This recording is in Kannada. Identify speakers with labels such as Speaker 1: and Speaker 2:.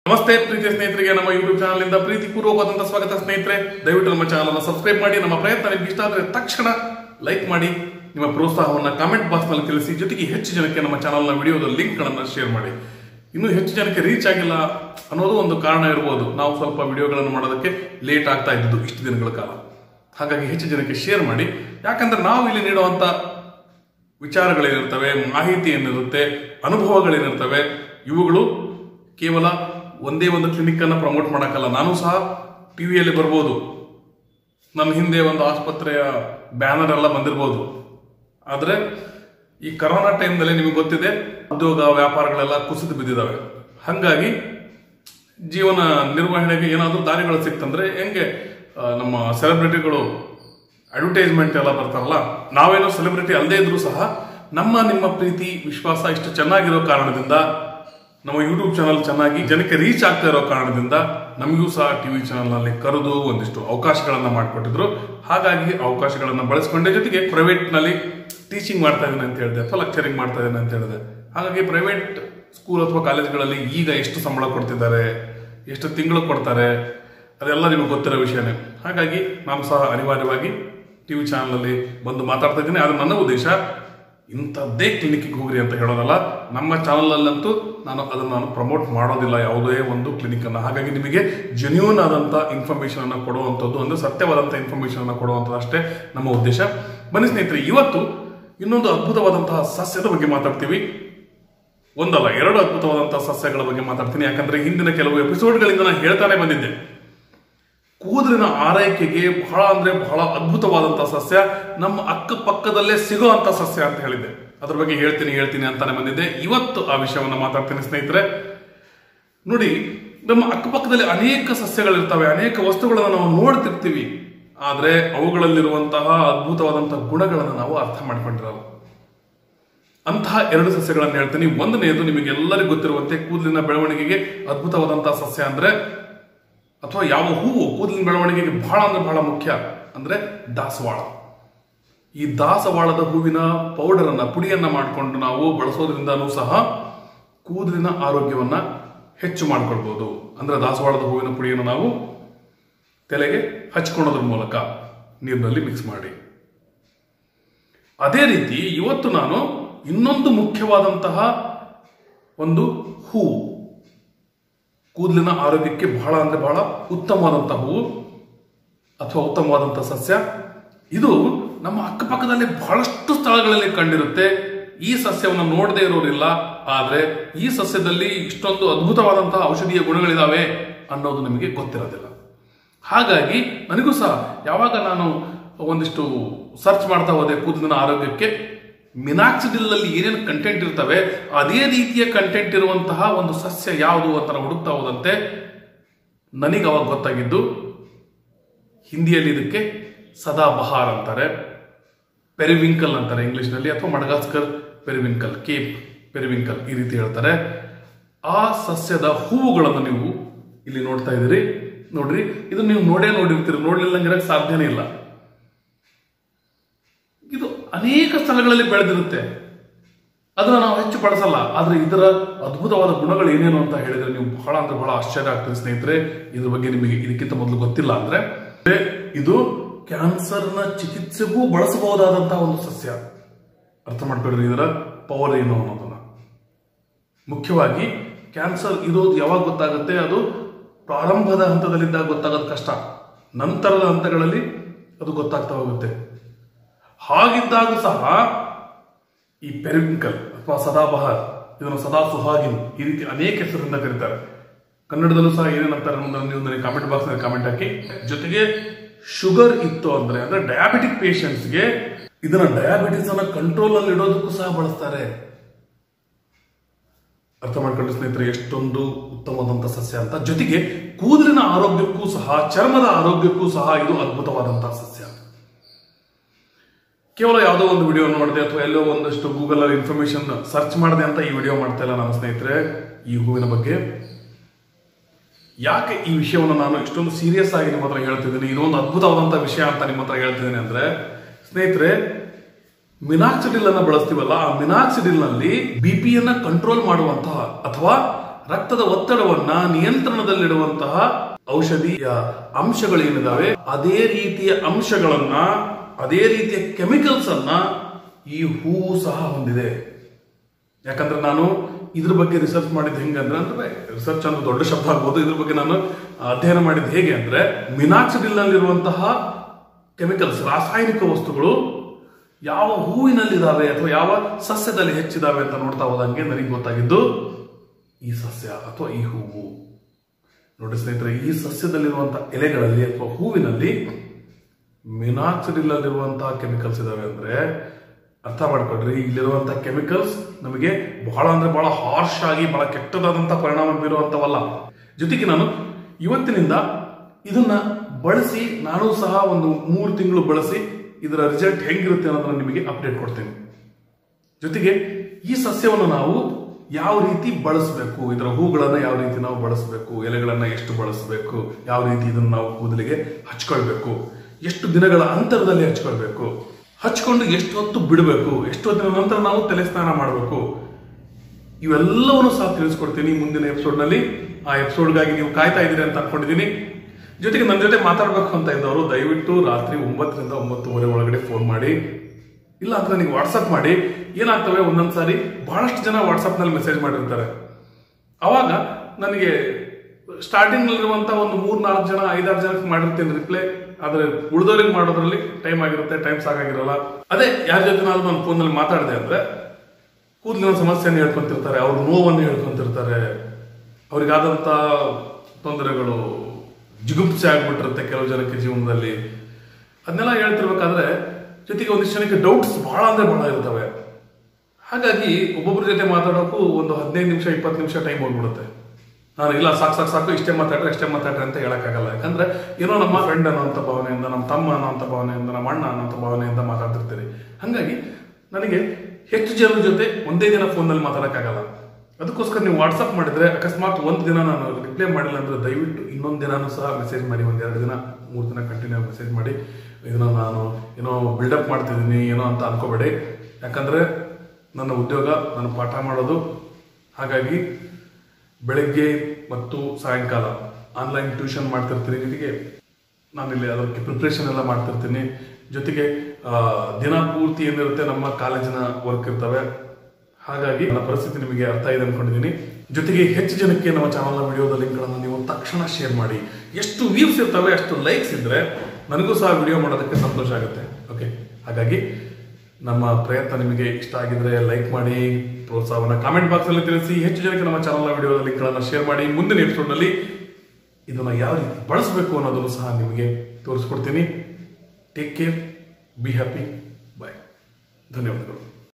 Speaker 1: ನಮಸ್ತೆ ಪ್ರೀತಿಯ ಸ್ನೇಹಿತರಿಗೆ ನಮ್ಮ ಯೂಟ್ಯೂಬ್ ಚಾನಲ್ ಇಂದ ಪ್ರೀತಿ ಪೂರ್ವಕವಾದಂತಹ ಸ್ವಾಗತ ಸ್ನೇಹಿತರೆ ದಯವಿಟ್ಟು ನಮ್ಮ ಚಾನಲ್ ಅನ್ನು ಸಬ್ಸ್ಕ್ರೈಬ್ ಮಾಡಿ ನಮ್ಮ ಪ್ರಯತ್ನ ನಿಮ್ಗೆ ಇಷ್ಟ ಆದ್ರೆ ತಕ್ಷಣ ಲೈಕ್ ಮಾಡಿ ನಿಮ್ಮ ಪ್ರೋತ್ಸಾಹವನ್ನ ಕಾಮೆಂಟ್ ಬಾಕ್ಸ್ ನಲ್ಲಿ ತಿಳಿಸಿ ಜೊತೆಗೆ ಹೆಚ್ಚು ಜನಕ್ಕೆ ನಮ್ಮ ಚಾನಲ್ನ ವಿಡಿಯೋದ ಲಿಂಕ್ ಗಳನ್ನ ಶೇರ್ ಮಾಡಿ ಇನ್ನು ಹೆಚ್ಚು ಜನಕ್ಕೆ ರೀಚ್ ಆಗಿಲ್ಲ ಅನ್ನೋದು ಒಂದು ಕಾರಣ ಇರಬಹುದು ನಾವು ಸ್ವಲ್ಪ ವಿಡಿಯೋಗಳನ್ನು ಮಾಡೋದಕ್ಕೆ ಲೇಟ್ ಆಗ್ತಾ ಇದ್ದು ಇಷ್ಟು ದಿನಗಳ ಕಾಲ ಹಾಗಾಗಿ ಹೆಚ್ಚು ಜನಕ್ಕೆ ಶೇರ್ ಮಾಡಿ ಯಾಕಂದ್ರೆ ನಾವು ಇಲ್ಲಿ ನೀಡುವಂತ ವಿಚಾರಗಳೇನಿರ್ತವೆ ಮಾಹಿತಿ ಏನಿರುತ್ತೆ ಅನುಭವಗಳೇನಿರ್ತವೆ ಇವುಗಳು ಕೇವಲ ಒಂದೇ ಒಂದು ಕ್ಲಿನಿಕ್ ಅನ್ನ ಪ್ರಮೋಟ್ ಮಾಡಕ್ಕಲ್ಲ ನಾನು ಸಹ ಟಿವಿಯಲ್ಲಿ ಬರ್ಬೋದು ನನ್ನ ಹಿಂದೆ ಒಂದು ಆಸ್ಪತ್ರೆಯ ಬ್ಯಾನರ್ ಎಲ್ಲ ಬಂದಿರ್ಬೋದು ಆದ್ರೆ ಈ ಕರೋನಾ ಟೈಮ್ನಲ್ಲಿ ನಿಮಗೆ ಗೊತ್ತಿದೆ ಉದ್ಯೋಗ ವ್ಯಾಪಾರಗಳೆಲ್ಲ ಕುಸಿದು ಬಿದ್ದಿದ್ದಾವೆ ಹಾಗಾಗಿ ಜೀವನ ನಿರ್ವಹಣೆಗೆ ಏನಾದರೂ ದಾರಿಗಳು ಸಿಕ್ತಂದ್ರೆ ಹೆಂಗೆ ಆ, ನಮ್ಮ ಸೆಲೆಬ್ರಿಟಿಗಳು ಅಡ್ವರ್ಟೈಸ್ಮೆಂಟ್ ಎಲ್ಲ ಬರ್ತಾರಲ್ಲ ನಾವೇನೋ ಸೆಲೆಬ್ರಿಟಿ ಅಲ್ಲದೆ ಇದ್ರೂ ಸಹ ನಮ್ಮ ನಿಮ್ಮ ಪ್ರೀತಿ ವಿಶ್ವಾಸ ಇಷ್ಟು ಚೆನ್ನಾಗಿರೋ ಕಾರಣದಿಂದ ನಮ್ಮ ಯೂಟ್ಯೂಬ್ ಚಾನಲ್ ಚೆನ್ನಾಗಿ ಜನಕ್ಕೆ ರೀಚ್ ಆಗ್ತಾ ಇರೋ ಕಾರಣದಿಂದ ನಮಗೂ ಸಹ ಟಿವಿ ಚಾನಲ್ ನಲ್ಲಿ ಕರೆದು ಒಂದಿಷ್ಟು ಅವಕಾಶಗಳನ್ನ ಮಾಡಿಕೊಟ್ಟಿದ್ರು ಹಾಗಾಗಿ ಅವಕಾಶಗಳನ್ನ ಬಳಸ್ಕೊಂಡೆ ಜೊತೆಗೆ ಪ್ರೈವೇಟ್ ನಲ್ಲಿ ಟೀಚಿಂಗ್ ಮಾಡ್ತಾ ಇದ್ದೇನೆ ಅಂತ ಹೇಳಿದೆ ಅಥವಾ ಲೆಕ್ಚರಿಂಗ್ ಮಾಡ್ತಾ ಇದ್ದೇನೆ ಅಂತ ಹೇಳಿದೆ ಹಾಗಾಗಿ ಪ್ರೈವೇಟ್ ಸ್ಕೂಲ್ ಅಥವಾ ಕಾಲೇಜ್ಗಳಲ್ಲಿ ಈಗ ಎಷ್ಟು ಸಂಬಳ ಕೊಡ್ತಿದ್ದಾರೆ ಎಷ್ಟು ತಿಂಗಳು ಕೊಡ್ತಾರೆ ಅದೆಲ್ಲ ನಿಮಗೆ ಗೊತ್ತಿರೋ ವಿಷಯನೇ ಹಾಗಾಗಿ ನಾನು ಸಹ ಅನಿವಾರ್ಯವಾಗಿ ಟಿವಿ ಚಾನಲಲ್ಲಿ ಬಂದು ಮಾತಾಡ್ತಾ ಇದ್ದೀನಿ ಆದ್ರೆ ನನ್ನ ಉದ್ದೇಶ ಇಂಥದ್ದೇ ಕ್ಲಿನಿಕ್ಗೆ ಹೋಗ್ರಿ ಅಂತ ಹೇಳೋದಲ್ಲ ನಮ್ಮ ಚಾನಲಲ್ಲಂತೂ ನಾನು ಅದನ್ನು ನಾನು ಪ್ರಮೋಟ್ ಮಾಡೋದಿಲ್ಲ ಯಾವುದೇ ಒಂದು ಕ್ಲಿನಿಕ್ ಅನ್ನ ಹಾಗಾಗಿ ನಿಮಗೆ ಜೆನ್ಯೂನ್ ಆದಂತ ಇನ್ಫಾರ್ಮೇಶನ್ ಅನ್ನ ಕೊಡುವಂಥದ್ದು ಅಂದ್ರೆ ಸತ್ಯವಾದಂಥ ಇನ್ಫಾರ್ಮೇಶನ್ ಅನ್ನ ಕೊಡುವಂಥದ್ದು ಅಷ್ಟೇ ನಮ್ಮ ಉದ್ದೇಶ ಬನ್ನಿ ಸ್ನೇಹಿತರೆ ಇವತ್ತು ಇನ್ನೊಂದು ಅದ್ಭುತವಾದಂತಹ ಸಸ್ಯದ ಬಗ್ಗೆ ಮಾತಾಡ್ತೀವಿ ಒಂದಲ್ಲ ಎರಡು ಅದ್ಭುತವಾದಂತಹ ಸಸ್ಯಗಳ ಬಗ್ಗೆ ಮಾತಾಡ್ತೀನಿ ಯಾಕಂದ್ರೆ ಹಿಂದಿನ ಕೆಲವು ಎಪಿಸೋಡ್ಗಳಿಂದ ನಾನು ಹೇಳ್ತಾನೆ ಬಂದಿದ್ದೆ ಕೂದಲಿನ ಆರೈಕೆಗೆ ಬಹಳ ಅಂದ್ರೆ ಬಹಳ ಅದ್ಭುತವಾದಂತಹ ಸಸ್ಯ ನಮ್ಮ ಅಕ್ಕಪಕ್ಕದಲ್ಲೇ ಸಿಗುವಂತ ಸಸ್ಯ ಅಂತ ಹೇಳಿದ್ದೆ ಅದ್ರ ಬಗ್ಗೆ ಹೇಳ್ತೀನಿ ಹೇಳ್ತೀನಿ ಅಂತಾನೆ ಬಂದಿದ್ದೆ ಇವತ್ತು ಆ ವಿಷಯವನ್ನ ಮಾತಾಡ್ತೀನಿ ಸ್ನೇಹಿತರೆ ನೋಡಿ ನಮ್ಮ ಅಕ್ಕಪಕ್ಕದಲ್ಲಿ ಅನೇಕ ಸಸ್ಯಗಳಿರ್ತವೆ ಅನೇಕ ವಸ್ತುಗಳನ್ನು ನಾವು ನೋಡ್ತಿರ್ತೀವಿ ಆದ್ರೆ ಅವುಗಳಲ್ಲಿರುವಂತಹ ಅದ್ಭುತವಾದಂತಹ ಗುಣಗಳನ್ನು ನಾವು ಅರ್ಥ ಮಾಡ್ಕೊಂಡಿರಲ್ಲ ಅಂತಹ ಎರಡು ಸಸ್ಯಗಳನ್ನು ಹೇಳ್ತೀನಿ ಒಂದನೆಯದು ನಿಮಗೆಲ್ಲರಿಗೂ ಗೊತ್ತಿರುವಂತೆ ಕೂದಲಿನ ಬೆಳವಣಿಗೆಗೆ ಅದ್ಭುತವಾದಂತಹ ಸಸ್ಯ ಅಂದ್ರೆ ಅಥವಾ ಯಾವ ಹೂವು ಕೂದಲಿನ ಬೆಳವಣಿಗೆಗೆ ಬಹಳ ಅಂದ್ರೆ ಬಹಳ ಮುಖ್ಯ ಅಂದ್ರೆ ದಾಸವಾಳ ಈ ದಾಸವಾಳದ ಹೂವಿನ ಪೌಡರ್ ಅನ್ನ ಪುಡಿಯನ್ನ ಮಾಡಿಕೊಂಡು ನಾವು ಬಳಸೋದ್ರಿಂದನೂ ಸಹ ಕೂದಲಿನ ಆರೋಗ್ಯವನ್ನ ಹೆಚ್ಚು ಮಾಡ್ಕೊಳ್ಬಹುದು ಅಂದ್ರೆ ದಾಸವಾಳದ ಹೂವಿನ ಪುಡಿಯನ್ನು ನಾವು ತಲೆಗೆ ಹಚ್ಕೊಳ್ಳೋದ್ರ ಮೂಲಕ ನೀರಿನಲ್ಲಿ ಮಿಕ್ಸ್ ಮಾಡಿ ಅದೇ ರೀತಿ ಇವತ್ತು ನಾನು ಇನ್ನೊಂದು ಮುಖ್ಯವಾದಂತಹ ಒಂದು ಹೂವು ಕೂದಲಿನ ಆರೋಗ್ಯಕ್ಕೆ ಬಹಳ ಅಂದ್ರೆ ಬಹಳ ಉತ್ತಮವಾದಂತಹ ಹೂವು ಅಥವಾ ಉತ್ತಮವಾದಂತಹ ಸಸ್ಯ ಇದು ನಮ್ಮ ಅಕ್ಕಪಕ್ಕದಲ್ಲಿ ಬಹಳಷ್ಟು ಸ್ಥಳಗಳಲ್ಲಿ ಕಂಡಿರುತ್ತೆ ಈ ಸಸ್ಯವನ್ನು ನೋಡದೇ ಇರೋರಿಲ್ಲ ಆದ್ರೆ ಈ ಸಸ್ಯದಲ್ಲಿ ಇಷ್ಟೊಂದು ಅದ್ಭುತವಾದಂತಹ ಔಷಧೀಯ ಗುಣಗಳಿದಾವೆ ಅನ್ನೋದು ನಿಮಗೆ ಗೊತ್ತಿರೋದಿಲ್ಲ ಹಾಗಾಗಿ ನನಗೂ ಸಹ ಯಾವಾಗ ನಾನು ಒಂದಿಷ್ಟು ಸರ್ಚ್ ಮಾಡ್ತಾ ಹೋದೆ ಕೂದಲಿನ ಆರೋಗ್ಯಕ್ಕೆ ಮಿನಾಕ್ಸಿಡಿಲ್ ಅಲ್ಲಿ ಏನೇನು ಕಂಟೆಂಟ್ ಇರ್ತವೆ ಅದೇ ರೀತಿಯ ಕಂಟೆಂಟ್ ಇರುವಂತಹ ಒಂದು ಸಸ್ಯ ಯಾವುದು ಅಂತ ನಾವು ಹುಡುಕ್ತಾ ಹೋದಂತೆ ನನಗೆ ಅವಾಗ ಗೊತ್ತಾಗಿದ್ದು ಹಿಂದಿಯಲ್ಲಿ ಇದಕ್ಕೆ ಸದಾ ಬಹಾರ್ ಅಂತಾರೆ ಪೆರಿವಿಂಕಲ್ ಅಂತಾರೆ ಇಂಗ್ಲಿಷ್ನಲ್ಲಿ ಅಥವಾ ಮಡಗಾಸ್ಕರ್ ಪೆರಿವಿಂಕಲ್ ಕೇಪ್ ಪೆರಿವಿಂಕಲ್ ಈ ರೀತಿ ಹೇಳ್ತಾರೆ ಆ ಸಸ್ಯದ ಹೂವುಗಳನ್ನು ನೀವು ಇಲ್ಲಿ ನೋಡ್ತಾ ಇದ್ದೀರಿ ನೋಡ್ರಿ ಇದು ನೀವು ನೋಡೇ ನೋಡಿರ್ತೀರಿ ನೋಡ್ಲಿಲ್ಲಂಗಿರಕ್ಕೆ ಸಾಧ್ಯನೇ ಇಲ್ಲ ಇದು ಅನೇಕ ಸ್ಥಳಗಳಲ್ಲಿ ಬೆಳೆದಿರುತ್ತೆ ಅದನ್ನ ನಾವು ಹೆಚ್ಚು ಬಳಸಲ್ಲ ಆದ್ರೆ ಇದರ ಅದ್ಭುತವಾದ ಗುಣಗಳು ಏನೇನು ಅಂತ ಹೇಳಿದ್ರೆ ನೀವು ಬಹಳ ಅಂದ್ರೆ ಬಹಳ ಆಶ್ಚರ್ಯ ಆಗ್ತದೆ ಸ್ನೇಹಿತರೆ ಇದ್ರ ಬಗ್ಗೆ ನಿಮಗೆ ಇದಕ್ಕಿಂತ ಮೊದಲು ಗೊತ್ತಿಲ್ಲ ಅಂದ್ರೆ ಇದು ಕ್ಯಾನ್ಸರ್ನ ಚಿಕಿತ್ಸೆಗೂ ಬಳಸಬಹುದಾದಂತಹ ಒಂದು ಸಸ್ಯ ಅರ್ಥ ಮಾಡ್ಕೊಳ್ರಿ ಇದರ ಪವರ್ ಏನು ಅನ್ನೋದನ್ನ ಮುಖ್ಯವಾಗಿ ಕ್ಯಾನ್ಸರ್ ಇರೋದು ಯಾವಾಗ ಗೊತ್ತಾಗುತ್ತೆ ಅದು ಪ್ರಾರಂಭದ ಹಂತದಲ್ಲಿದ್ದಾಗ ಗೊತ್ತಾಗೋದು ಕಷ್ಟ ನಂತರದ ಹಂತಗಳಲ್ಲಿ ಅದು ಗೊತ್ತಾಗ್ತಾ ಹೋಗುತ್ತೆ ಹಾಗಿದ್ದಾಗ ಸಹ ಈ ಪೆರಿವಿಂಕಲ್ ಅಥವಾ ಸದಾಬಹಾರ್ ಇದನ್ನು ಸದಾ ಸುಹಾಗಿನ್ ಈ ರೀತಿ ಅನೇಕ ಹೆಸರಿಂದ ಕರೀತಾರೆ ಕನ್ನಡದಲ್ಲೂ ಸಹ ಏನೇನಂತಾರೆ ಅನ್ನೋದನ್ನ ನೀವು ನನಗೆ ಕಾಮೆಂಟ್ ಬಾಕ್ಸ್ ನಲ್ಲಿ ಕಾಮೆಂಟ್ ಹಾಕಿ ಜೊತೆಗೆ ಶುಗರ್ ಇತ್ತು ಅಂದ್ರೆ ಅಂದ್ರೆ ಡಯಾಬಿಟಿಕ್ ಪೇಷಂಟ್ಸ್ಗೆ ಇದನ್ನ ಡಯಾಬಿಟಿಸ್ ಅನ್ನ ಕಂಟ್ರೋಲ್ ಅಲ್ಲಿ ಇಡೋದಕ್ಕೂ ಸಹ ಬಳಸ್ತಾರೆ ಅರ್ಥ ಮಾಡ್ಕೊಂಡು ಸ್ನೇಹಿತರೆ ಎಷ್ಟೊಂದು ಉತ್ತಮವಾದಂತ ಸಸ್ಯ ಅಂತ ಜೊತೆಗೆ ಕೂದಲಿನ ಆರೋಗ್ಯಕ್ಕೂ ಸಹ ಚರ್ಮದ ಆರೋಗ್ಯಕ್ಕೂ ಸಹ ಇದು ಅದ್ಭುತವಾದಂತಹ ಸಸ್ಯ ಕೇವಲ ಯಾವುದೋ ಒಂದು ವಿಡಿಯೋ ನೋಡಿದೆ ಅಥವಾ ಎಲ್ಲೋ ಒಂದಷ್ಟು ಗೂಗಲ್ ಅಲ್ಲಿ ಇನ್ಫಾರ್ಮೇಶನ್ ಸರ್ಚ್ ಮಾಡಿದೆ ಅಂತ ಈ ವಿಡಿಯೋ ಮಾಡ್ತಾ ಇಲ್ಲ ನನ್ನ ಸ್ನೇಹಿತರೆ ಈ ಹೂವಿನ ಬಗ್ಗೆ ಯಾಕೆ ಈ ವಿಷಯವನ್ನು ನಾನು ಇಷ್ಟೊಂದು ಸೀರಿಯಸ್ ಆಗಿ ನಿಮ್ಮ ಹತ್ರ ಹೇಳ್ತಿದ್ದೀನಿ ಇದೊಂದು ಅದ್ಭುತವಾದಂತಹ ವಿಷಯ ಅಂತ ನಿಮ್ಮ ಹತ್ರ ಹೇಳ್ತಿದ್ದೀನಿ ಅಂದ್ರೆ ಸ್ನೇಹಿತರೆ ಮಿನಾಕ್ಸಿಡಿಲ್ ಅನ್ನ ಬಳಸ್ತೀವಲ್ಲ ಆ ಮಿನಾಕ್ಸಿಡಿಲ್ ನಲ್ಲಿ ಬಿಪಿಯನ್ನ ಕಂಟ್ರೋಲ್ ಮಾಡುವಂತಹ ಅಥವಾ ರಕ್ತದ ಒತ್ತಡವನ್ನ ನಿಯಂತ್ರಣದಲ್ಲಿಡುವಂತಹ ಔಷಧಿಯ ಅಂಶಗಳೇನಿದಾವೆ ಅದೇ ರೀತಿಯ ಅಂಶಗಳನ್ನ ಅದೇ ರೀತಿಯ ಕೆಮಿಕಲ್ಸ್ ಅನ್ನ ಈ ಹೂವು ಸಹ ಹೊಂದಿದೆ ಯಾಕಂದ್ರೆ ನಾನು ಇದ್ರ ಬಗ್ಗೆ ರಿಸರ್ಚ್ ಮಾಡಿದ್ದು ಹೆಂಗಂದ್ರೆ ಅಂದ್ರೆ ರಿಸರ್ಚ್ ಅನ್ನೋ ದೊಡ್ಡ ಶಬ್ದ ಆಗ್ಬೋದು ಇದ್ರ ಬಗ್ಗೆ ನಾನು ಅಧ್ಯಯನ ಮಾಡಿದ್ದು ಹೇಗೆ ಅಂದ್ರೆ ಮಿನಾಕ್ಸಿಡಿಲ್ನಲ್ಲಿರುವಂತಹ ಕೆಮಿಕಲ್ಸ್ ರಾಸಾಯನಿಕ ವಸ್ತುಗಳು ಯಾವ ಹೂವಿನಲ್ಲಿದ್ದಾವೆ ಅಥವಾ ಯಾವ ಸಸ್ಯದಲ್ಲಿ ಹೆಚ್ಚಿದಾವೆ ಅಂತ ನೋಡ್ತಾ ಹೋದಂಗೆ ನನಗೆ ಗೊತ್ತಾಗಿದ್ದು ಈ ಸಸ್ಯ ಅಥವಾ ಈ ಹೂವು ನೋಡಿ ಸ್ನೇಹಿತರೆ ಈ ಸಸ್ಯದಲ್ಲಿರುವಂತಹ ಎಲೆಗಳಲ್ಲಿ ಅಥವಾ ಹೂವಿನಲ್ಲಿ ಮಿನಾಕ್ಸಿಡಿಲ್ಲಲ್ಲಿರುವಂತಹ ಕೆಮಿಕಲ್ಸ್ ಇದಾವೆ ಅಂದ್ರೆ ಅರ್ಥ ಮಾಡ್ಕೊಡ್ರಿ ಇಲ್ಲಿರುವಂತಹ ಕೆಮಿಕಲ್ಸ್ ನಮಗೆ ಬಹಳ ಅಂದ್ರೆ ಬಹಳ ಹಾರ್ಶ್ ಆಗಿ ಬಹಳ ಕೆಟ್ಟದಾದಂತಹ ಪರಿಣಾಮ ಬೀರುವಂತವಲ್ಲ ಜೊತೆಗೆ ನಾನು ಇವತ್ತಿನಿಂದ ಇದನ್ನ ಬಳಸಿ ನಾನು ಸಹ ಒಂದು ಮೂರು ತಿಂಗಳು ಬಳಸಿ ಇದರ ರಿಸಲ್ಟ್ ಹೆಂಗಿರುತ್ತೆ ಅನ್ನೋದನ್ನ ನಿಮಗೆ ಅಪ್ಡೇಟ್ ಕೊಡ್ತೇನೆ ಜೊತೆಗೆ ಈ ಸಸ್ಯವನ್ನು ನಾವು ಯಾವ ರೀತಿ ಬಳಸಬೇಕು ಇದರ ಹೂಗಳನ್ನ ಯಾವ ರೀತಿ ನಾವು ಬಳಸಬೇಕು ಎಲೆಗಳನ್ನ ಎಷ್ಟು ಬಳಸಬೇಕು ಯಾವ ರೀತಿ ಇದನ್ನ ನಾವು ಕೂದಲಿಗೆ ಹಚ್ಕೊಳ್ಬೇಕು ಎಷ್ಟು ದಿನಗಳ ಅಂತರದಲ್ಲಿ ಹಚ್ಕೊಳ್ಬೇಕು ಹಚ್ಕೊಂಡು ಎಷ್ಟು ಹೊತ್ತು ಬಿಡಬೇಕು ಎಷ್ಟು ಹೊತ್ತಿನ ನಂತರ ನಾವು ತಲೆ ಸ್ನಾನ ಮಾಡಬೇಕು ಇವೆಲ್ಲವನ್ನು ಸಹ ತಿಳಿಸ್ಕೊಡ್ತೀನಿ ಮುಂದಿನ ಎಪಿಸೋಡ್ನಲ್ಲಿ ಆ ಎಪಿಸೋಡ್ಗಾಗಿ ನೀವು ಕಾಯ್ತಾ ಇದ್ದೀರಿ ಅಂತ ಅನ್ಕೊಂಡಿದ್ದೀನಿ ಜೊತೆಗೆ ನನ್ನ ಜೊತೆ ಮಾತಾಡಬೇಕು ಅಂತ ಇದ್ದವರು ದಯವಿಟ್ಟು ರಾತ್ರಿ ಒಂಬತ್ತರಿಂದ ಒಂಬತ್ತುವರೆ ಒಳಗಡೆ ಫೋನ್ ಮಾಡಿ ಇಲ್ಲ ಅಂತ ನನಗೆ ವಾಟ್ಸಪ್ ಮಾಡಿ ಏನಾಗ್ತವೆ ಒಂದೊಂದು ಸಾರಿ ಬಹಳಷ್ಟು ಜನ ವಾಟ್ಸಪ್ನಲ್ಲಿ ಮೆಸೇಜ್ ಮಾಡಿರ್ತಾರೆ ಅವಾಗ ನನಗೆ ಸ್ಟಾರ್ಟಿಂಗ್ ನಲ್ಲಿರುವಂತ ಒಂದು ಮೂರ್ ನಾಲ್ಕು ಜನ ಐದಾರು ಜನಕ್ಕೆ ಮಾಡಿರ್ತೀನಿ ರಿಪ್ಲೈ ಆದ್ರೆ ಉಳಿದವ್ರಿಗೆ ಮಾಡೋದ್ರಲ್ಲಿ ಟೈಮ್ ಆಗಿರುತ್ತೆ ಟೈಮ್ ಸಾಕಾಗಿರಲ್ಲ ಅದೇ ಯಾರ ಜೊತೆ ನಾನು ನನ್ನ ಫೋನಲ್ಲಿ ಮಾತಾಡಿದೆ ಅಂದ್ರೆ ಕೂದಲಿನ ಸಮಸ್ಯೆಯನ್ನು ಹೇಳ್ಕೊಂತಿರ್ತಾರೆ ಅವ್ರ ನೋವನ್ನು ಹೇಳ್ಕೊಂತಿರ್ತಾರೆ ಅವ್ರಿಗಾದಂತ ತೊಂದರೆಗಳು ಜಿಗುಪ್ಸೆ ಆಗ್ಬಿಟ್ಟಿರುತ್ತೆ ಕೆಲವು ಜನಕ್ಕೆ ಜೀವನದಲ್ಲಿ ಅದನ್ನೆಲ್ಲ ಹೇಳ್ತಿರ್ಬೇಕಾದ್ರೆ ಜೊತೆಗೆ ಒಂದಿಷ್ಟು ಜನಕ್ಕೆ ಡೌಟ್ಸ್ ಬಹಳ ಅಂದ್ರೆ ಬಹಳ ಇರ್ತವೆ ಹಾಗಾಗಿ ಒಬ್ಬೊಬ್ಬರ ಜೊತೆ ಮಾತಾಡೋಕ್ಕೂ ಒಂದು ಹದಿನೈದು ನಿಮಿಷ ಇಪ್ಪತ್ತು ನಿಮಿಷ ಟೈಮ್ ಹೋಗ್ಬಿಡುತ್ತೆ ನಾನು ಇಲ್ಲ ಸಾಕು ಸಾಕು ಸಾಕು ಇಷ್ಟೇ ಮಾತಾಡ್ರೆ ಇಷ್ಟೇ ಮಾತಾಡ್ರೆ ಅಂತ ಹೇಳಕ್ಕಾಗಲ್ಲ ಯಾಕಂದ್ರೆ ಏನೋ ನಮ್ಮ ಫ್ರೆಂಡ್ ಅನ್ನೋಂಥ ಭಾವನೆಯಿಂದ ನಮ್ಮ ತಮ್ಮ ಅನ್ನೋಂಥ ಭಾವನೆಯಿಂದ ನಮ್ಮ ಅಣ್ಣ ಅನ್ನೋಂಥ ಭಾವನೆಯಿಂದ ಮಾತಾಡ್ತಿರ್ತೀರಿ ಹಾಗಾಗಿ ನನಗೆ ಹೆಚ್ಚು ಜನರ ಜೊತೆ ಒಂದೇ ದಿನ ಫೋನಲ್ಲಿ ಮಾತಾಡಕ್ಕಾಗಲ್ಲ ಅದಕ್ಕೋಸ್ಕರ ನೀವು ವಾಟ್ಸಪ್ ಮಾಡಿದ್ರೆ ಅಕಸ್ಮಾತ್ ಒಂದು ದಿನ ನಾನು ರಿಪ್ಲೈ ಮಾಡಿಲ್ಲ ಅಂದ್ರೆ ದಯವಿಟ್ಟು ಇನ್ನೊಂದು ದಿನಾನು ಸಹ ಮೆಸೇಜ್ ಮಾಡಿ ಒಂದ್ ಎರಡು ದಿನ ಮೂರು ದಿನ ಕಂಟಿನ್ಯೂ ಮೆಸೇಜ್ ಮಾಡಿ ಇದನ್ನ ನಾನು ಏನೋ ಬಿಲ್ಡಪ್ ಮಾಡ್ತಿದ್ದೀನಿ ಏನೋ ಅಂತ ಅನ್ಕೋಬೇಡಿ ಯಾಕಂದ್ರೆ ನನ್ನ ಉದ್ಯೋಗ ನಾನು ಪಾಠ ಮಾಡೋದು ಹಾಗಾಗಿ ಬೆಳಗ್ಗೆ ಮತ್ತು ಸಾಯಂಕಾಲ ಆನ್ಲೈನ್ ಟ್ಯೂಷನ್ ಮಾಡ್ತಿರ್ತೀನಿ ಜೊತೆಗೆ ನಾನಿಲ್ಲಿ ಅದಕ್ಕೆ ಪ್ರಿಪ್ರೇಷನ್ ಎಲ್ಲ ಮಾಡ್ತಿರ್ತೀನಿ ಜೊತೆಗೆ ಆ, ದಿನ ಪೂರ್ತಿ ಏನಿರುತ್ತೆ ನಮ್ಮ ಕಾಲೇಜಿನ ವರ್ಕ್ ಇರ್ತವೆ ಹಾಗಾಗಿ ನನ್ನ ಪರಿಸ್ಥಿತಿ ನಿಮಗೆ ಅರ್ಥ ಇದೆ ಅನ್ಕೊಂಡಿದ್ದೀನಿ ಜೊತೆಗೆ ಹೆಚ್ಚು ಜನಕ್ಕೆ ನಮ್ಮ ಚಾನಲ್ನ ವಿಡಿಯೋದ ಲಿಂಕ್ಗಳನ್ನು ನೀವು ತಕ್ಷಣ ಶೇರ್ ಮಾಡಿ ಎಷ್ಟು ವ್ಯೂಸ್ ಇರ್ತವೆ ಅಷ್ಟು ಲೈಕ್ಸ್ ಇದ್ರೆ ನನಗೂ ಸಹ ವಿಡಿಯೋ ಮಾಡೋದಕ್ಕೆ ಸಂತೋಷ ಆಗುತ್ತೆ ಓಕೆ ಹಾಗಾಗಿ ನಮ್ಮ ಪ್ರಯತ್ನ ನಿಮಗೆ ಇಷ್ಟ ಆಗಿದ್ರೆ ಲೈಕ್ ಮಾಡಿ ಪ್ರೋತ್ಸಾಹವನ್ನ ಕಾಮೆಂಟ್ ಬಾಕ್ಸ್ ಅಲ್ಲಿ ತಿಳಿಸಿ ಹೆಚ್ಚು ಜನಕ್ಕೆ ನಮ್ಮ ಚಾನಲ್ನ ವಿಡಿಯೋದ ಲಿಂಕ್ಗಳನ್ನು ಶೇರ್ ಮಾಡಿ ಮುಂದಿನ ಎಪಿಸೋಡ್ನಲ್ಲಿ ಇದನ್ನ ಯಾವ ರೀತಿ ಬಳಸಬೇಕು ಅನ್ನೋದನ್ನು ಸಹ ನಿಮಗೆ ತೋರಿಸ್ಕೊಡ್ತೀನಿ take care be happy bye ಧನ್ಯವಾದಗಳು